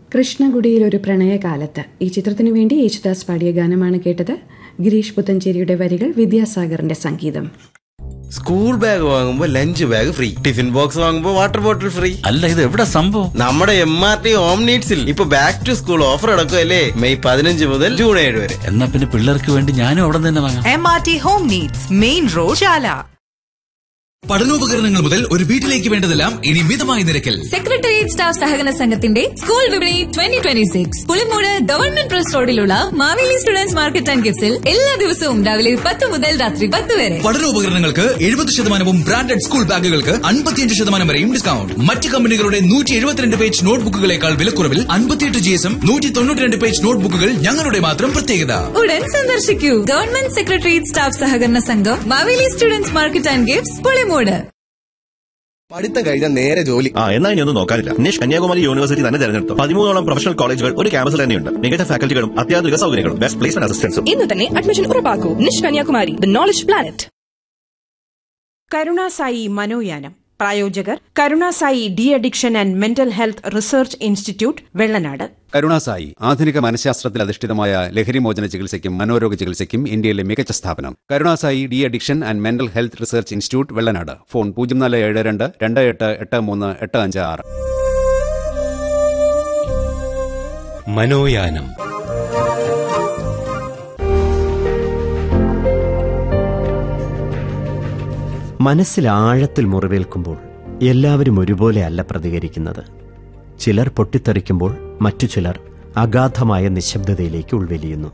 കൃഷ്ണകുടിയിൽ ഒരു പ്രണയകാലത്ത് ഈ ചിത്രത്തിനു വേണ്ടി യേശുദാസ് പാടിയ ഗാനമാണ് കേട്ടത് ഗിരീഷ് പുത്തഞ്ചേരിയുടെ വരികൾ വിദ്യാസാഗറിന്റെ സംഗീതം സ്കൂൾ ബാഗ് വാങ്ങുമ്പോ lunch bag free tiffin box വാങ്ങുമ്പോ വാട്ടർ ബോട്ടിൽ ഫ്രീ അല്ല ഇത് എവിടെ സംഭവം നമ്മുടെ എം ആർ ടി ഹോം നീഡ്സിൽ ഇപ്പൊ ബാക്ക് ടു സ്കൂൾ ഓഫർ അടക്കമല്ലേ മെയ് പതിനഞ്ച് മുതൽ ജൂൺ ഏഴ് വരെ എന്നാ പിന്നെ പിള്ളേർക്ക് വേണ്ടി ഞാനും അവിടെ തന്നെ വാങ്ങാം M R T home needs main road Chala പഠനോപകരണങ്ങൾ മുതൽ ഒരു വീട്ടിലേക്ക് വേണ്ടതെല്ലാം ഇനി മിതമായ നിരക്കിൽ സെക്രട്ടേറിയറ്റ് സ്റ്റാഫ് സഹകരണ സംഘത്തിന്റെ സ്കൂൾ വിപണി twenty twenty six Pulimood government press റോഡിലുള്ള മാവേലി സ്റ്റുഡൻസ് മാർക്കറ്റ് ആൻഡ് ഗിഫ്റ്റ്സിൽ എല്ലാ ദിവസവും രാവിലെ പത്ത് മുതൽ രാത്രി പത്ത് വരെ പഠനോപകരണങ്ങൾക്ക് എഴുപത് ശതമാനവും ബ്രാൻഡഡ് സ്കൂൾ ബാഗുകൾക്ക് അൻപത്തിയഞ്ച് ശതമാനം വരെയും ഡിസ്കൗണ്ട് മറ്റ് കമ്പനികളുടെ നൂറ്റി എഴുപത്തിരണ്ട് പേജ് നോട്ട്ബുക്കുകളേക്കാൾ വിലക്കുറവിൽ അൻപത്തിയെട്ട് ജി എസും നൂറ്റി തൊണ്ണൂറ്റിരണ്ട് പേജ് നോട്ട്ബുക്കുകൾ ഞങ്ങളുടെ മാത്രം പ്രത്യേകത ഉടൻ സന്ദർശിക്കൂ ഗവൺമെന്റ് സെക്രട്ടേറിയറ്റ് സ്റ്റാഫ് സഹകരണ സംഘം Maveli students market and gifts Pulimood പഠിത്തം കഴിഞ്ഞാൽ നേരെ ജോലി ആ എന്നാ ഇനി ഒന്നും നോക്കാനില്ല നിഷ് കന്യാകുമാരി യൂണിവേഴ്സിറ്റി തന്നെ തെരഞ്ഞെടുത്തു പതിമൂന്നോളം പ്രൊഫഷണൽ കോളേജുകൾ ഒരു ക്യാമ്പസിൽ തന്നെയുണ്ട് മികച്ച ഫാക്കൽറ്റികളും അത്യാധുനിക സൗകര്യങ്ങളും ബെസ്റ്റ് പ്ലേസ്മെന്റ് അസിസ്റ്റൻസും ഇന്ന് തന്നെ അഡ്മിഷൻ ഉറപ്പാക്കൂ Nish Kanyakumari the knowledge planet Karunasai മനോയാനം പ്രായോജകർ Karunasai de addiction and mental health research institute Vellanad Karunasai ആധുനിക മനഃശാസ്ത്രത്തിൽ അധിഷ്ഠിതമായ ലഹരിമോചന ചികിത്സയ്ക്കും മനോരോഗ ചികിത്സയ്ക്കും ഇന്ത്യയിലെ മികച്ച സ്ഥാപനം Karunasai de addiction and mental health research institute Vellanad phone പൂജ്യം നാല് ഏഴ് രണ്ട് രണ്ട് എട്ട് എട്ട് മൂന്ന് എട്ട് അഞ്ച് ആറ് മനോയാനം മനസ്സിൽ ആഴത്തിൽ മുറിവേൽക്കുമ്പോൾ എല്ലാവരും ഒരുപോലെ അല്ല പ്രതികരിക്കുന്നത് ചിലർ പൊട്ടിത്തെറിക്കുമ്പോൾ മറ്റു ചിലർ അഗാധമായ നിശബ്ദതയിലേക്ക് ഉൾവലിയുന്നു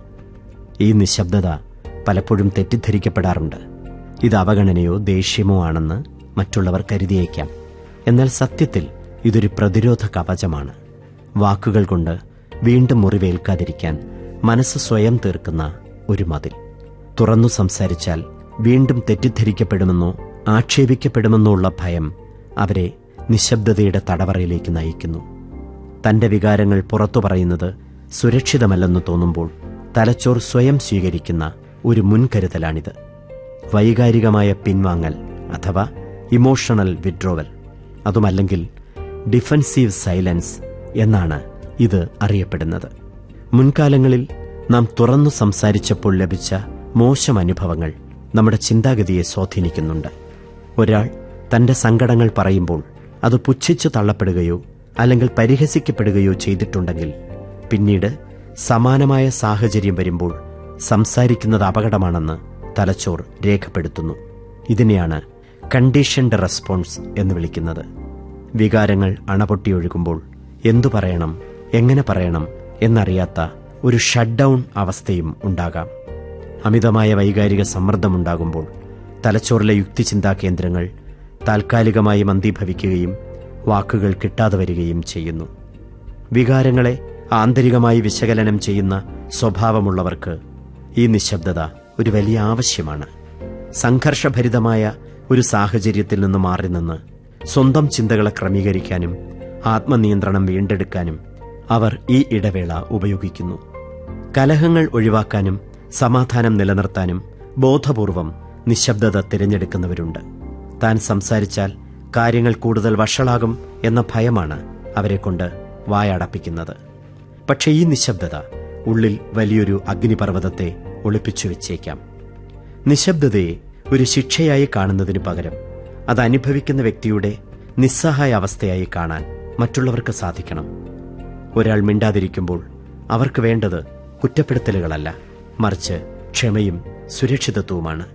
ഈ നിശബ്ദത പലപ്പോഴും തെറ്റിദ്ധരിക്കപ്പെടാറുണ്ട് ഇത് അവഗണനയോ ദേഷ്യമോ ആണെന്ന് മറ്റുള്ളവർ കരുതിയേക്കാം എന്നാൽ സത്യത്തിൽ ഇതൊരു പ്രതിരോധ കവചമാണ് വാക്കുകൾ കൊണ്ട് വീണ്ടും മുറിവേൽക്കാതിരിക്കാൻ മനസ്സ് സ്വയം തീർക്കുന്ന ഒരു മതിൽ തുറന്നു സംസാരിച്ചാൽ വീണ്ടും തെറ്റിദ്ധരിക്കപ്പെടുമെന്നോ ആക്ഷേപിക്കപ്പെടുമെന്നോ ഉള്ള ഭയം അവരെ നിശബ്ദതയുടെ തടവറയിലേക്ക് നയിക്കുന്നു തന്റെ വികാരങ്ങൾ പുറത്തു പറയുന്നത് സുരക്ഷിതമല്ലെന്ന് തോന്നുമ്പോൾ തലച്ചോർ സ്വയം സ്വീകരിക്കുന്ന ഒരു മുൻകരുതലാണിത് വൈകാരികമായ പിൻവാങ്ങൽ അഥവാ ഇമോഷണൽ വിഡ്രോവൽ അതുമല്ലെങ്കിൽ ഡിഫൻസീവ് സൈലൻസ് എന്നാണ് ഇത് അറിയപ്പെടുന്നത് മുൻകാലങ്ങളിൽ നാം തുറന്നു സംസാരിച്ചപ്പോൾ ലഭിച്ച മോശം അനുഭവങ്ങൾ നമ്മുടെ ചിന്താഗതിയെ സ്വാധീനിക്കുന്നുണ്ട് ഒരാൾ തന്റെ സങ്കടങ്ങൾ പറയുമ്പോൾ അത് പുച്ഛിച്ചു തള്ളപ്പെടുകയോ അല്ലെങ്കിൽ പരിഹസിക്കപ്പെടുകയോ ചെയ്തിട്ടുണ്ടെങ്കിൽ പിന്നീട് സമാനമായ സാഹചര്യം വരുമ്പോൾ സംസാരിക്കുന്നത് അപകടമാണെന്ന് തലച്ചോർ രേഖപ്പെടുത്തുന്നു ഇതിനെയാണ് കണ്ടീഷൻഡ് റെസ്പോൺസ് എന്ന് വിളിക്കുന്നത് വികാരങ്ങൾ അണപൊട്ടിയൊഴുകുമ്പോൾ എന്തു പറയണം എങ്ങനെ പറയണം എന്നറിയാത്ത ഒരു ഷട്ട് ഡൗൺ അവസ്ഥയും ഉണ്ടാകാം അമിതമായ വൈകാരിക സമ്മർദ്ദമുണ്ടാകുമ്പോൾ തലച്ചോറിലെ യുക്തിചിന്താ കേന്ദ്രങ്ങൾ താൽക്കാലികമായി മന്ദീഭവിക്കുകയും വാക്കുകൾ കിട്ടാതെ വരികയും ചെയ്യുന്നു വികാരങ്ങളെ ആന്തരികമായി വിശകലനം ചെയ്യുന്ന സ്വഭാവമുള്ളവർക്ക് ഈ നിശബ്ദത ഒരു വലിയ ആവശ്യമാണ് സംഘർഷഭരിതമായ ഒരു സാഹചര്യത്തിൽ നിന്ന് മാറി നിന്ന് സ്വന്തം ചിന്തകളെ ക്രമീകരിക്കാനും ആത്മനിയന്ത്രണം വീണ്ടെടുക്കാനും അവർ ഈ ഇടവേള ഉപയോഗിക്കുന്നു കലഹങ്ങൾ ഒഴിവാക്കാനും സമാധാനം നിലനിർത്താനും ബോധപൂർവം നിശബ്ദത തിരഞ്ഞെടുക്കുന്നവരുണ്ട് താൻ സംസാരിച്ചാൽ കാര്യങ്ങൾ കൂടുതൽ വഷളാകും എന്ന ഭയമാണ് അവരെക്കൊണ്ട് വായടപ്പിക്കുന്നത് പക്ഷേ ഈ നിശബ്ദത ഉള്ളിൽ വലിയൊരു അഗ്നിപർവ്വതത്തെ ഒളിപ്പിച്ചു വെച്ചേക്കാം നിശബ്ദതയെ ഒരു ശിക്ഷയായി കാണുന്നതിനു പകരം അത് അനുഭവിക്കുന്ന വ്യക്തിയുടെ നിസ്സഹായ അവസ്ഥയായി കാണാൻ മറ്റുള്ളവർക്ക് സാധിക്കണം ഒരാൾ മിണ്ടാതിരിക്കുമ്പോൾ അവർക്ക് വേണ്ടത് കുറ്റപ്പെടുത്തലുകളല്ല മറിച്ച് ക്ഷമയും സുരക്ഷിതത്വവുമാണ്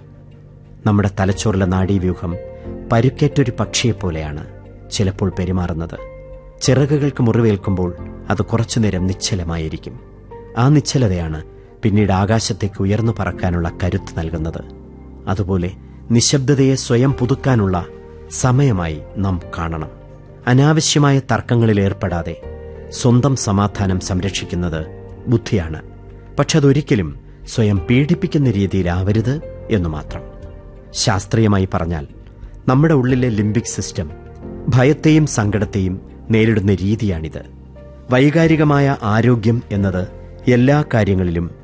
നമ്മുടെ തലച്ചോറിലെ നാഡീവ്യൂഹം പരുക്കേറ്റൊരു പക്ഷിയെപ്പോലെയാണ് ചിലപ്പോൾ പെരുമാറുന്നത് ചിറകുകൾക്ക് മുറിവേൽക്കുമ്പോൾ അത് കുറച്ചുനേരം നിശ്ചലമായിരിക്കും ആ നിശ്ചലതയാണ് പിന്നീട് ആകാശത്തേക്ക് ഉയർന്നു പറക്കാനുള്ള കരുത്ത് നൽകുന്നത് അതുപോലെ നിശബ്ദതയെ സ്വയം പുതുക്കാനുള്ള സമയമായി നാം കാണണം അനാവശ്യമായ തർക്കങ്ങളിൽ ഏർപ്പെടാതെ സ്വന്തം സമാധാനം സംരക്ഷിക്കുന്നത് ബുദ്ധിയാണ് പക്ഷെ അതൊരിക്കലും സ്വയം പീഡിപ്പിക്കുന്ന രീതിയിലാവരുത് എന്നു മാത്രം ശാസ്ത്രീയമായി പറഞ്ഞാൽ നമ്മുടെ ഉള്ളിലെ ലിംബിക് സിസ്റ്റം ഭയത്തെയും സങ്കടത്തെയും നേരിടുന്ന രീതിയാണിത് വൈകാരികമായ ആരോഗ്യം എന്നത് എല്ലാ കാര്യങ്ങളിലും